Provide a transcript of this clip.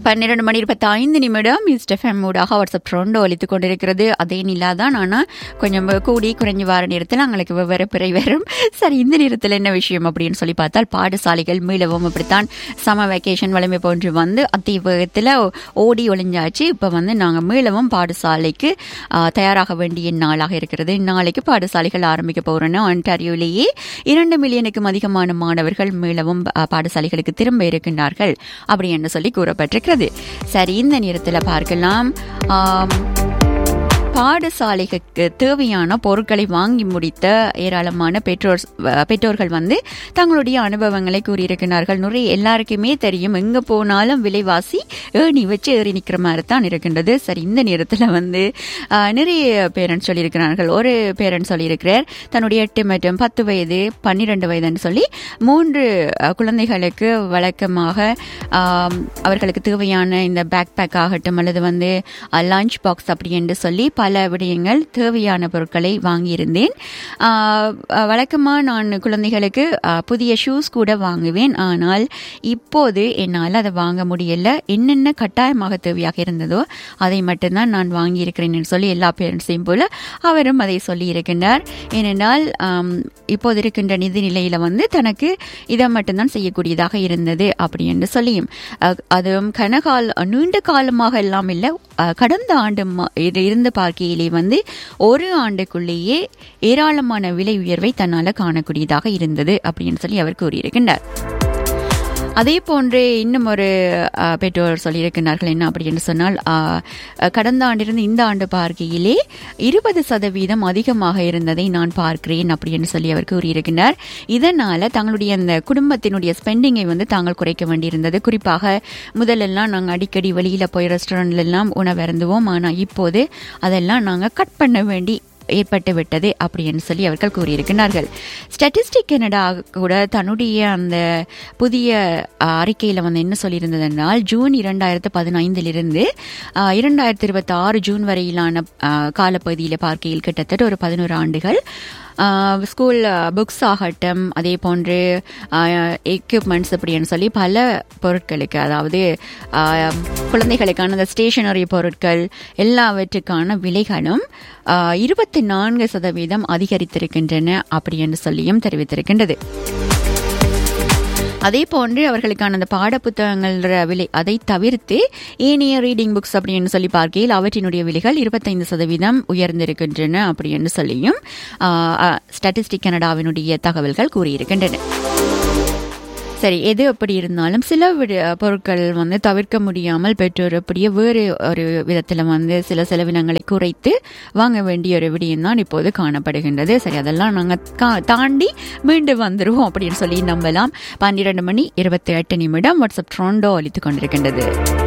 பன்னிரண்டு மணி இருபத்தி ஐந்து நிமிடம் இஸ்டெஃபம் ஊடாக வாட்ஸ்அப் ட்ரோண்டோ ஒலித்துக் கொண்டிருக்கிறது அதே நிலா தான் ஆனால் கொஞ்சம் கூடி குறைஞ்சு வார நேரத்தில் எங்களுக்கு வெவ்வேறு பிறை வரும் சரி இந்த நேரத்தில் என்ன விஷயம் அப்படின்னு சொல்லி பார்த்தால் பாடசாலைகள் மீளவும் இப்படித்தான் சம வெக்கேஷன் வலிமை போன்று வந்து அத்தி வேகத்தில் ஓடி ஒளிஞ்சாச்சு இப்போ வந்து நாங்கள் மீளவும் பாடசாலைக்கு ஆ, தயாராக வேண்டிய நாளாக இருக்கிறது நாளைக்கு பாடசாலைகள் ஆரம்பிக்க போகிறோன்னா ஆன்டாரியோலேயே இரண்டு மில்லியனுக்கும் அதிகமான மாணவர்கள் மீளவும் ஆ, பாடசாலைகளுக்கு திரும்ப இருக்கின்றார்கள் அப்படி என்று சொல்லி கூறப்பட்டிருக்கிறது சரி இந்த நேரத்தில் பார்க்கலாம் ஆம், பாடசாலைக்கு தேவையான பொருட்களை வாங்கி முடித்த ஏராளமான பெற்றோர் பெற்றோர்கள் வந்து தங்களுடைய அனுபவங்களை கூறியிருக்கிறார்கள் நிறைய எல்லாருக்குமே தெரியும் எங்கே போனாலும் விலைவாசி ஏணி வச்சு ஏறி நிற்கிற மாதிரி தான் இருக்கின்றது சரி இந்த நேரத்தில் வந்து ஆ, நிறைய பேரண்ட்ஸ் சொல்லியிருக்கிறார்கள் ஒரு பேரண்ட் சொல்லியிருக்கிறார் தன்னுடைய எட்டு மற்றும் பத்து வயது பன்னிரெண்டு வயதுன்னு சொல்லி மூன்று அ, குழந்தைகளுக்கு வழக்கமாக ஆம், அவர்களுக்கு தேவையான இந்த பேக் பேக் ஆகட்டும் அல்லது வந்து லஞ்ச் பாக்ஸ் அப்படி என்று சொல்லி பல விடயங்கள் தேவையான பொருட்களை வாங்கியிருந்தேன் ஆ, அ, வழக்கமாக நான் குழந்தைகளுக்கு அ, புதிய ஷூஸ் கூட வாங்குவேன் ஆனால் இப்போது என்னால் அதை வாங்க முடியல என்னென்ன கட்டாயமாக தேவையாக இருந்ததோ அதை மட்டும்தான் நான் வாங்கியிருக்கிறேன் என்று சொல்லி எல்லா பேரண்ட்ஸையும் போல அவரும் அதை சொல்லி இருக்கின்றார் ஏனென்றால் ஆம், இப்போது இருக்கின்ற நிதி நிலையில வந்து தனக்கு இதை மட்டும்தான் செய்யக்கூடியதாக இருந்தது அப்படி என்று சொல்லியும் அ- அதுவும் கனகால நீண்ட காலமாக எல்லாம் இல்லை அ, கடந்த ஆண்டு ம- இரு- இருந்து பார்க்கையிலே வந்து ஒரு ஆண்டுக்குள்ளேயே ஏராளமான விலை உயர்வை தன்னால் காணக்கூடியதாக இருந்தது அப்படின்னு சொல்லி அவர் கூறியிருக்கின்றார் அதே போன்று இன்னும் ஒரு அ, பெற்றோர் சொல்லியிருக்கிறார்கள் என்ன அப்படின்னு சொன்னால் அ, அ, கடந்த ஆண்டிலிருந்து இந்த ஆண்டு பார்க்கையிலே இருபது சதவீதம் அதிகமாக இருந்ததை நான் பார்க்கிறேன் அப்படின்னு சொல்லி அவர் கூறியிருக்கிறார் இதனால தங்களுடைய அந்த குடும்பத்தினுடைய ஸ்பெண்டிங்கை வந்து தாங்கள் குறைக்க வேண்டியிருந்தது குறிப்பாக முதல்லலாம் நாங்கள் அடிக்கடி வெளியில போய் ரெஸ்டாரண்ட்ல எல்லாம் உணவு அருந்துவோம் ஆனால் இப்போது அதெல்லாம் நாங்கள் கட் பண்ண வேண்டி ஏற்பட்டு விட்டது அப்படின்னு சொல்லி அவர்கள் கூறியிருக்கிறார்கள் ஸ்டாட்டிஸ்டிக் கனடா கூட தன்னுடைய அந்த புதிய அஹ், அறிக்கையில வந்து என்ன சொல்லியிருந்ததென்றால் ஜூன் இரண்டாயிரத்து பதினைந்திலிருந்து அஹ், இரண்டாயிரத்து இருபத்தி ஆறு ஜூன் வரையிலான அஹ், காலப்பகுதியில் பார்க்கையில் கிட்டத்தட்ட ஒரு பதினோரு ஆண்டுகள் ஆஹ் ஸ்கூல் புக்ஸ் ஆகட்டும் அதே போன்று எக்யூப்மெண்ட்ஸ் அப்படின்னு சொல்லி பல பொருட்களுக்கு அதாவது ஆஹ் குழந்தைகளுக்கான அந்த ஸ்டேஷனரி பொருட்கள் எல்லாவற்றுக்கான விலைகளும் இருபத்தி நான்கு சதவீதம் அதிகரித்திருக்கின்றன அப்படின்னு சொல்லியும் தெரிவித்திருக்கின்றது அதே போன்று அவர்களுக்கான அந்த பாட புத்தகங்கள் விலை அதை தவிர்த்து ஏனைய ரீடிங் புக்ஸ் அப்படின்னு சொல்லி பார்க்கையில் அவற்றினுடைய விலைகள் இருபத்தைந்து சதவீதம் உயர்ந்திருக்கின்றன அப்படின்னு சொல்லியும் ஸ்டாட்டிஸ்டிக் கனடாவினுடைய தகவல்கள் கூறியிருக்கின்றன சரி எது எப்படி இருந்தாலும் சில விட- பொருட்கள் வந்து தவிர்க்க முடியாமல் பெற்றோர் அப்படியே வேறு ஒரு விதத்தில் வந்து சில செலவினங்களை குறைத்து வாங்க வேண்டிய ஒரு விடயம் தான் இப்போது காணப்படுகின்றது சரி அதெல்லாம் நாங்கள் தாண்டி மீண்டும் வந்துருவோம் அப்படின்னு சொல்லி நம்பலாம் பன்னிரண்டு மணி இருபத்தி எட்டு நிமிடம் வாட்ஸ்அப் ட்ரோண்டோ அளித்து கொண்டிருக்கின்றது